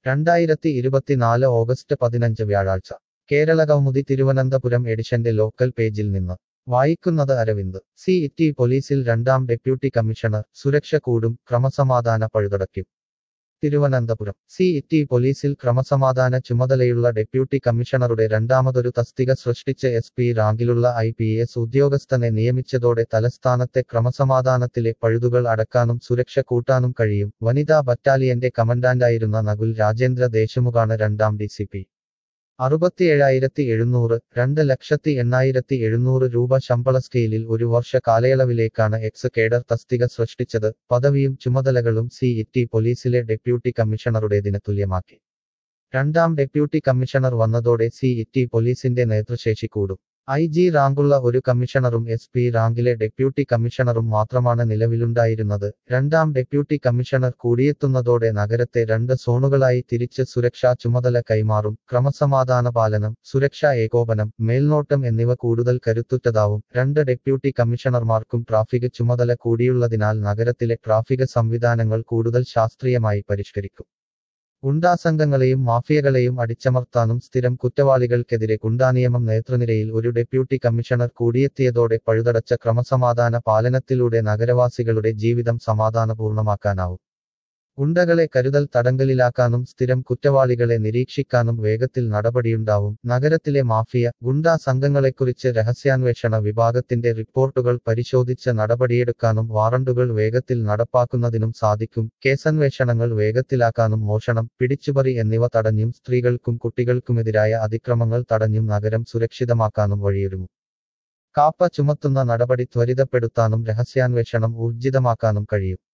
രണ്ടായിരത്തി ഇരുപത്തിനാല് ഓഗസ്റ്റ് പതിനഞ്ച് വ്യാഴാഴ്ച കേരള കൗമുദി തിരുവനന്തപുരം എഡിഷന്റെ ലോക്കൽ പേജിൽ നിന്ന് വായിക്കുന്നത് അരവിന്ദ് സി ഇറ്റി പോലീസിൽ രണ്ടാം ഡെപ്യൂട്ടി കമ്മീഷണർ സുരക്ഷ കൂടും ക്രമസമാധാന പഴുതടയ്ക്കും തിരുവനന്തപുരം സി ഇറ്റി പോലീസിൽ ക്രമസമാധാന ചുമതലയുള്ള ഡെപ്യൂട്ടി കമ്മീഷണറുടെ രണ്ടാമതൊരു തസ്തിക സൃഷ്ടിച്ച് എസ് പി റാങ്കിലുള്ള ഐ പി എസ് ഉദ്യോഗസ്ഥനെ നിയമിച്ചതോടെ തലസ്ഥാനത്തെ ക്രമസമാധാനത്തിലെ പഴുതുകൾ അടക്കാനും സുരക്ഷ കൂട്ടാനും കഴിയും വനിതാ ബറ്റാലിയന്റെ കമൻഡാന്റായിരുന്ന നകുൽ രാജേന്ദ്ര ദേശമുഖാണ് രണ്ടാം ഡി സി പി അറുപത്തിയേഴായിരത്തി എഴുന്നൂറ് രണ്ട് ലക്ഷത്തി എണ്ണായിരത്തി എഴുന്നൂറ് രൂപ ശമ്പള സ്കെയിലിൽ ഒരു വർഷ കാലയളവിലേക്കാണ് എക്സ് കേഡർ തസ്തിക സൃഷ്ടിച്ചത് പദവിയും ചുമതലകളും സി ഇറ്റി പോലീസിലെ ഡെപ്യൂട്ടി കമ്മീഷണറുടേതിന് തുല്യമാക്കി രണ്ടാം ഡെപ്യൂട്ടി കമ്മീഷണർ വന്നതോടെ സി ഇറ്റി പോലീസിന്റെ നേതൃശേഷി കൂടും ഐ ജി റാങ്കുള്ള ഒരു കമ്മീഷണറും എസ് പി റാങ്കിലെ ഡെപ്യൂട്ടി കമ്മീഷണറും മാത്രമാണ് നിലവിലുണ്ടായിരുന്നത് രണ്ടാം ഡെപ്യൂട്ടി കമ്മീഷണർ കൂടിയെത്തുന്നതോടെ നഗരത്തെ രണ്ട് സോണുകളായി തിരിച്ച് സുരക്ഷാ ചുമതല കൈമാറും ക്രമസമാധാന പാലനം സുരക്ഷാ ഏകോപനം മേൽനോട്ടം എന്നിവ കൂടുതൽ കരുത്തുറ്റതാവും രണ്ട് ഡെപ്യൂട്ടി കമ്മീഷണർമാർക്കും ട്രാഫിക് ചുമതല കൂടിയുള്ളതിനാൽ നഗരത്തിലെ ട്രാഫിക് സംവിധാനങ്ങൾ കൂടുതൽ ശാസ്ത്രീയമായി പരിഷ്കരിക്കും ഗുണ്ടാസംഘങ്ങളെയും മാഫിയകളെയും അടിച്ചമർത്താനും സ്ഥിരം കുറ്റവാളികൾക്കെതിരെ ഗുണ്ടാനിയമം നേതൃനിരയിൽ ഒരു ഡെപ്യൂട്ടി കമ്മീഷണർ കൂടിയെത്തിയതോടെ പഴുതടച്ച ക്രമസമാധാന പാലനത്തിലൂടെ നഗരവാസികളുടെ ജീവിതം സമാധാനപൂർണമാക്കാനാവും ഗുണ്ടകളെ കരുതൽ തടങ്കലിലാക്കാനും സ്ഥിരം കുറ്റവാളികളെ നിരീക്ഷിക്കാനും വേഗത്തിൽ നടപടിയുണ്ടാവും നഗരത്തിലെ മാഫിയ ഗുണ്ടാ സംഘങ്ങളെക്കുറിച്ച് രഹസ്യാന്വേഷണ വിഭാഗത്തിന്റെ റിപ്പോർട്ടുകൾ പരിശോധിച്ച് നടപടിയെടുക്കാനും വാറണ്ടുകൾ വേഗത്തിൽ നടപ്പാക്കുന്നതിനും സാധിക്കും കേസന്വേഷണങ്ങൾ വേഗത്തിലാക്കാനും മോഷണം പിടിച്ചുപറി എന്നിവ തടഞ്ഞും സ്ത്രീകൾക്കും കുട്ടികൾക്കുമെതിരായ അതിക്രമങ്ങൾ തടഞ്ഞും നഗരം സുരക്ഷിതമാക്കാനും വഴിയൊരുങ്ങും കാപ്പ ചുമത്തുന്ന നടപടി ത്വരിതപ്പെടുത്താനും രഹസ്യാന്വേഷണം ഊർജിതമാക്കാനും കഴിയും